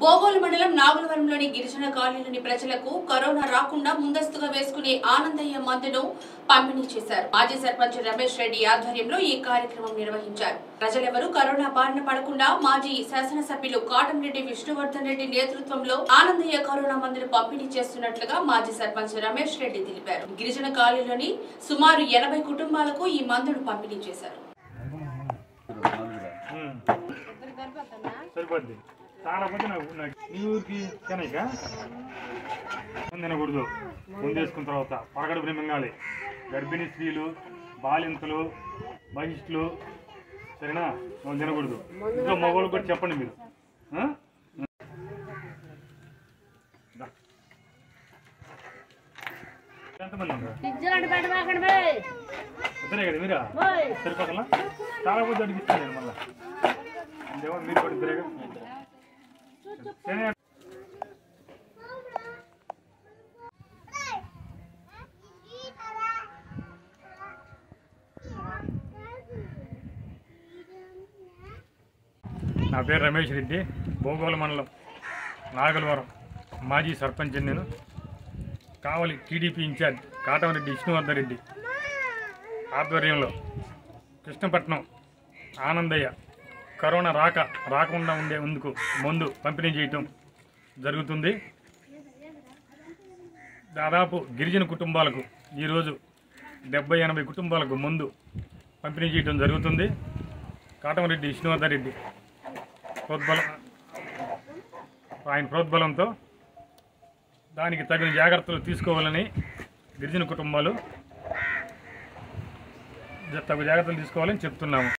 బోగోలు మండలం నాగులవరంలోని గిరిజన కాలనీలోని ప్రజలకు కరోనా రాకుండా ముందస్తుగా వేసుకునే ఆనందయ్య మందును పంపిణీ చేశారు మాజీ సర్పంచ్ రమేష్ రెడ్డి ఆధ్వర్యంలో ఈ కార్యక్రమం నిర్వహించారు ప్రజలెవరూ కరోనా బారిన పడకుండా మాజీ శాసనసభ్యులు కాటంరెడ్డి విష్ణువర్ధన్ రెడ్డి నేతృత్వంలో ఆనందయ్య కరోనా మందును పంపిణీ చేస్తున్నట్లుగా మాజీ సర్పంచ్ రమేష్ రెడ్డి తెలిపారు గిరిజన కాలనీలోని సుమారు ఎనభై కుటుంబాలకు ఈ మందును పంపిణీ చేశారు ఉమ్. సరిపోద్ది చాలా మంది నాకు నాకు ఈ ఊరికి చెన్నైక తినకూడదు ముందు వేసుకున్న తర్వాత పరగడుపుని మింగాలి గర్భిణీ స్త్రీలు బాలింతలు బహిష్టులు సరేనా వాళ్ళు తినకూడదు ఇంట్లో మగవాళ్ళు కూడా చెప్పండి మీరు ఆ? దా. ఎంతమంది ఉన్నారు పిజ్జలంటే పెట్టమాకండి బై ఇద్దరే కదా మీరా బై సరిపోకలా చాలా మంది అడిగిస్తాను నేను మళ్ళా ఇదేమో మీరు కూడా ఇద్దరేగా సరే నా పేరు రమేష్ రెడ్డి భోగోళ మండలం నాగలవరం మాజీ సర్పంచ్ నేను కావలి టీడీపీ ఇన్ఛార్జ్ కాటమరెడ్డి విష్ణువర్ధన్ రెడ్డి ఆధ్వర్యంలో కృష్ణపట్నం ఆనందయ్య కరోనా రాక రాకుండా ఉండే ముందుకు మందు పంపిణీ చేయటం జరుగుతుంది దాదాపు గిరిజన కుటుంబాలకు ఈరోజు డెబ్బై ఎనభై కుటుంబాలకు మందు పంపిణీ చేయడం జరుగుతుంది కాటమరెడ్డి విష్ణువర్ధన్ రెడ్డి ప్రోద్బలం ఆయన ప్రోద్బలంతో దానికి తగిన జాగ్రత్తలు తీసుకోవాలని గిరిజన కుటుంబాలు తగు జాగ్రత్తలు తీసుకోవాలని చెప్తున్నాము